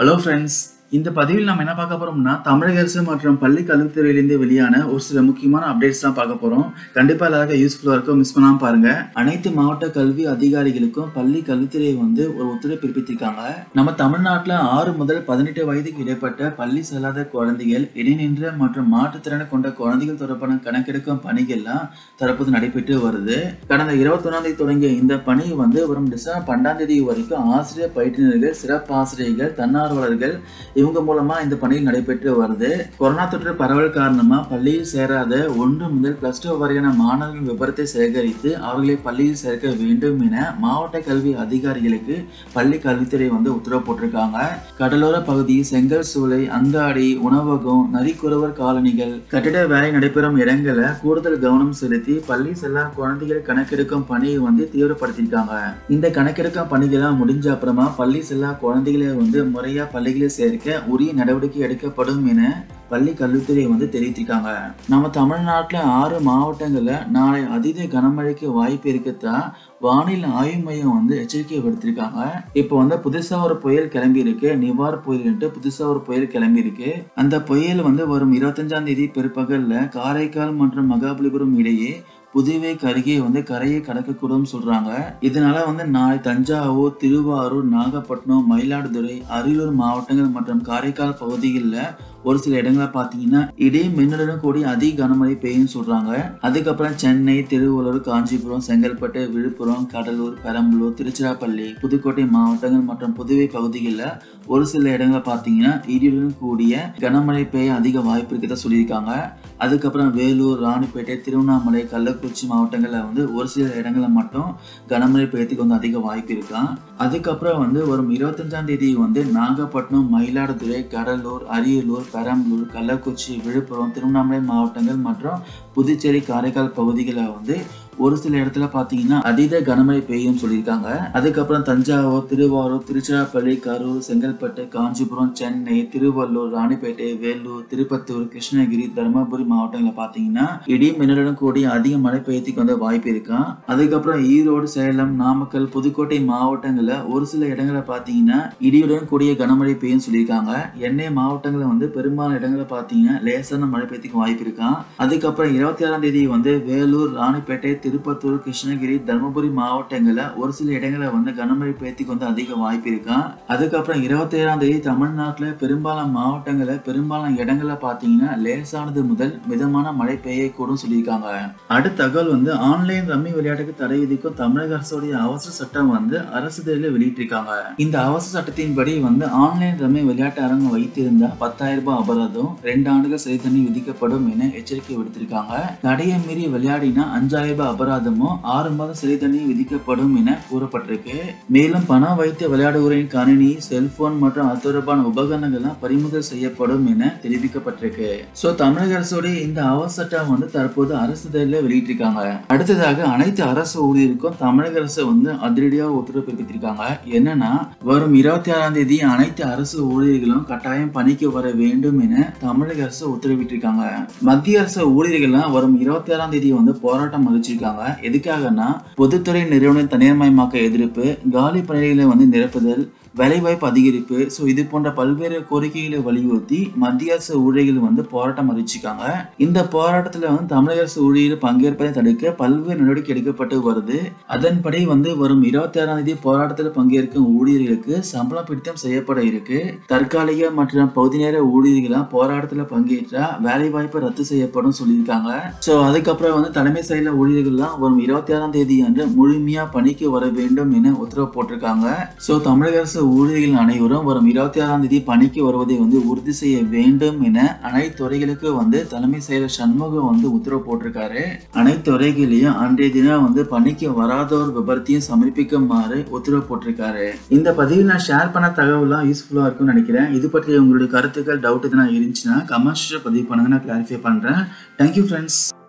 hello friends இந்த பதிவில் நம்ம என்ன பார்க்க போறோம்னா தமிழக அரசு மற்றும் பள்ளி கல்வித்துறையிலிருந்து வெளியான ஒரு சில முக்கியமான அப்டேட்ஸ் தான் பார்க்க போறோம் கண்டிப்பா எல்லாருக்கும் யூஸ்ஃபுல்லா இருக்கும் மிஸ் பண்ணாம பாருங்க அனைத்து மாவட்ட கல்வி அதிகாரிகளுக்கும் பள்ளி கல்வித்துறை வந்து ஒரு உத்தரவு பிறப்பித்திருக்காங்க நம்ம தமிழ்நாட்டில் ஆறு முதல் பதினெட்டு வயதுக்கு இடைப்பட்ட பள்ளி செல்லாத குழந்தைகள் இடைநின்ற மற்றும் மாற்றுத்திறனை கொண்ட குழந்தைகள் தொடர்பான கணக்கெடுக்கும் பணிகள்லாம் தற்போது நடைபெற்று வருது கடந்த இருபத்தொன்னாம் தேதி தொடங்கிய இந்த பணி வந்து வரும் டிசம்பர் பன்னெண்டாம் தேதி வரைக்கும் ஆசிரியர் பயிற்றுநர்கள் சிறப்பு ஆசிரியர்கள் தன்னார்வலர்கள் இவங்க மூலமா இந்த பணியில் நடைபெற்று வருது கொரோனா தொற்று பரவல் காரணமா பள்ளியில் சேராத ஒன்று முதல் பிளஸ் டூ வரையான மாணவர்களின் விவரத்தை சேகரித்து அவர்களை பள்ளியில் சேர்க்க வேண்டும் என மாவட்ட கல்வி அதிகாரிகளுக்கு பள்ளி கல்வித்துறை வந்து உத்தரவு போட்டிருக்காங்க கடலோர பகுதி செங்கல் சூளை அங்காடி உணவகம் நரிக்குறவர் காலனிகள் கட்டிட வேலை நடைபெறும் இடங்களை கூடுதல் கவனம் செலுத்தி பள்ளி செல்லா குழந்தைகள் கணக்கெடுக்கும் பணியை வந்து தீவிரப்படுத்தியிருக்காங்க இந்த கணக்கெடுக்கும் பணிகள்லாம் முடிஞ்ச அப்புறமா பள்ளி செல்லா குழந்தைகளை வந்து முறையா பள்ளிகளை சேர்க்க உரிய நடவடிக்கை எடுக்கப்படும் என பள்ளி கல்வித்துறை வந்து தெரிவித்திருக்காங்க நம்ம தமிழ்நாட்டில் ஆறு மாவட்டங்களில் நாளை அதீத கனமழைக்கு வாய்ப்பு இருக்கத்தான் வானிலை ஆய்வு மையம் வந்து எச்சரிக்கை விடுத்திருக்காங்க இப்போ வந்து புதுசா ஒரு புயல் கிளம்பி இருக்கு நிவார் புயல்ன்ட்டு புதுசா ஒரு புயல் கிளம்பி இருக்கு அந்த புயல் வந்து வரும் இருபத்தஞ்சாம் தேதி பிற்பகல்ல காரைக்கால் மற்றும் மகாபலிபுரம் இடையே புதுவைக்கு அருகே வந்து கரையை கடக்கக்கூடும் சொல்றாங்க இதனால வந்து நாளை தஞ்சாவூர் திருவாரூர் நாகப்பட்டினம் மயிலாடுதுறை அரியலூர் மாவட்டங்கள் மற்றும் காரைக்கால் பகுதிகளில் ஒரு சில இடங்களை பார்த்தீங்கன்னா இடி மின்னலுடன் கூடிய அதிக கனமழை பெய்யும் சொல்றாங்க அதுக்கப்புறம் சென்னை திருவள்ளூர் காஞ்சிபுரம் செங்கல்பட்டு விழுப்புரம் கடலூர் பெரம்பலூர் திருச்சிராப்பள்ளி புதுக்கோட்டை மாவட்டங்கள் மற்றும் புதுவை பகுதிகளில் ஒரு சில இடங்களை பார்த்தீங்கன்னா இடியுடன் கூடிய கனமழை பெய்ய அதிக வாய்ப்பு இருக்கிறதா சொல்லியிருக்காங்க அதுக்கப்புறம் வேலூர் ராணிப்பேட்டை திருவண்ணாமலை கள்ளக்குறிச்சி மாவட்டங்களில் வந்து ஒரு சில இடங்களில் மட்டும் கனமழை பெய்யறதுக்கு வந்து அதிக வாய்ப்பு இருக்கான் அதுக்கப்புறம் வந்து வரும் இருபத்தஞ்சாம் தேதி வந்து நாகப்பட்டினம் மயிலாடுதுறை கடலூர் அரியலூர் பெரம்பலூர் கள்ளக்குறிச்சி விழுப்புரம் திருவண்ணாமலை மாவட்டங்கள் மற்றும் புதுச்சேரி காரைக்கால் பகுதிகளில் வந்து ஒரு சில இடத்துல பார்த்தீங்கன்னா அதீத கனமழை பெய்யும் சொல்லியிருக்காங்க அதுக்கப்புறம் தஞ்சாவூர் திருவாரூர் திருச்சிராப்பள்ளி கரூர் செங்கல்பட்டு காஞ்சிபுரம் சென்னை திருவள்ளூர் ராணிப்பேட்டை வேலூர் திருப்பத்தூர் கிருஷ்ணகிரி தருமபுரி மாவட்டங்களில் பார்த்தீங்கன்னா இடி மின்னலுடன் கூடிய அதிக மழை பெய்யறதுக்கு வந்து வாய்ப்பு இருக்கான் அதுக்கப்புறம் ஈரோடு சேலம் நாமக்கல் புதுக்கோட்டை மாவட்டங்களில் ஒரு சில இடங்களில் பார்த்தீங்கன்னா இடியுடன் கூடிய கனமழை பெய்யும் சொல்லியிருக்காங்க எண்ணெய் மாவட்டங்களில் வந்து பெரும்பாலான இடங்களில் பார்த்தீங்கன்னா லேசான மழை பெய்யறதுக்கு வாய்ப்பு இருக்கான் அதுக்கப்புறம் இருபத்தி ஆறாம் தேதி வந்து வேலூர் ராணிப்பேட்டை திருப்பத்தூர் கிருஷ்ணகிரி தருமபுரி மாவட்டங்களில் ஒரு சில இடங்களில் வந்து கனமழை பெய்யறதுக்கு வந்து அதிக வாய்ப்பு இருக்கான் அதுக்கப்புறம் இருபத்தி ஏழாம் தேதி தமிழ்நாட்டில் பெரும்பாலான மாவட்டங்களில் பெரும்பாலான இடங்களில் பார்த்தீங்கன்னா லேசானது முதல் மிதமான மழை பெய்யக்கூடும் சொல்லியிருக்காங்க அடுத்த தகவல் வந்து ஆன்லைன் ரம்மி விளையாட்டுக்கு தடை விதிக்கும் தமிழக அரசுடைய அவசர சட்டம் வந்து அரசு தேர்தலில் வெளியிட்டிருக்காங்க இந்த அவசர சட்டத்தின்படி வந்து ஆன்லைன் ரம்மி விளையாட்டு அரங்கம் வைத்திருந்தா பத்தாயிரம் ரூபாய் அபராதம் ரெண்டு ஆண்டுகள் சிறை தண்ணி விதிக்கப்படும் என எச்சரிக்கை விடுத்திருக்காங்க தடையை மீறி விளையாடினா அஞ்சாயிரம் ரூபாய் அபராதமும் ஆறு மாதம் சிறை தண்ணி விதிக்கப்படும் என கூறப்பட்டிருக்கு மேலும் பணம் வைத்து விளையாடுவோரின் கணினி செல்போன் மற்றும் அது தொடர்பான உபகரணங்கள்லாம் பறிமுதல் செய்யப்படும் என தெரிவிக்கப்பட்டிருக்கு சோ தமிழக அரசுடைய இந்த அவசர சட்டம் வந்து தற்போது அரசு தேர்தலில் வெளியிட்டிருக்காங்க அடுத்ததாக அனைத்து அரசு ஊழியருக்கும் தமிழக அரசு வந்து அதிரடியாக உத்தரவு பிறப்பித்திருக்காங்க என்னன்னா வரும் இருபத்தி ஆறாம் தேதி அனைத்து அரசு ஊழியர்களும் கட்டாயம் பணிக்கு வர வேண்டும் என தமிழக அரசு உத்தரவிட்டிருக்காங்க மத்திய அரசு ஊழியர்கள்லாம் வரும் இருபத்தி ஆறாம் தேதி வந்து போராட்டம் அறிவிச்சிருக்காங்க எதுக்காகனா பொதுத்துறை நிறுவனம் தனியார்மயமாக்க எதிர்ப்பு காலி பணிகளை வந்து நிரப்புதல் வேலைவாய்ப்பு அதிகரிப்பு ஸோ இது போன்ற பல்வேறு கோரிக்கைகளை வலியுறுத்தி மத்திய அரசு ஊழியர்கள் வந்து போராட்டம் அறிவிச்சிருக்காங்க இந்த போராட்டத்தில் வந்து தமிழக அரசு ஊழியர்கள் பங்கேற்பதை தடுக்க பல்வேறு நடவடிக்கை எடுக்கப்பட்டு வருது அதன்படி வந்து வரும் இருபத்தி ஆறாம் தேதி போராட்டத்தில் பங்கேற்கும் ஊழியர்களுக்கு சம்பளம் பிடித்தம் செய்யப்பட இருக்கு தற்காலிக மற்றும் பகுதி நேர ஊழியர்களாம் போராட்டத்தில் பங்கேற்றா வேலைவாய்ப்பு ரத்து செய்யப்படும் சொல்லியிருக்காங்க ஸோ அதுக்கப்புறம் வந்து தலைமை செயல ஊழியர்கள்லாம் வரும் இருபத்தி ஆறாம் தேதி அன்று முழுமையா பணிக்கு வர வேண்டும் என உத்தரவு போட்டிருக்காங்க ஸோ தமிழக அரசு ஊழியர்கள் அனைவரும் வரும் இருபத்தி ஆறாம் தேதி பணிக்கு வருவதை வந்து உறுதி செய்ய வேண்டும் என அனைத்து துறைகளுக்கு வந்து தலைமை செயலர் சண்முகம் வந்து உத்தரவு போட்டிருக்காரு அனைத்து துறைகளையும் அன்றைய தினம் வந்து பணிக்கு வராத ஒரு விபரத்தையும் சமர்ப்பிக்குமாறு உத்தரவு போட்டிருக்காரு இந்த பதிவில் நான் ஷேர் பண்ண தகவலாம் யூஸ்ஃபுல்லா இருக்கும்னு நினைக்கிறேன் இது பற்றி உங்களுடைய கருத்துக்கள் டவுட் எதுனா இருந்துச்சுன்னா கமெண்ட்ஸ் பதிவு பண்ணுங்க நான் கிளாரிஃபை பண்றேன் தேங்க்யூ ஃப்ரெண்ட்ஸ்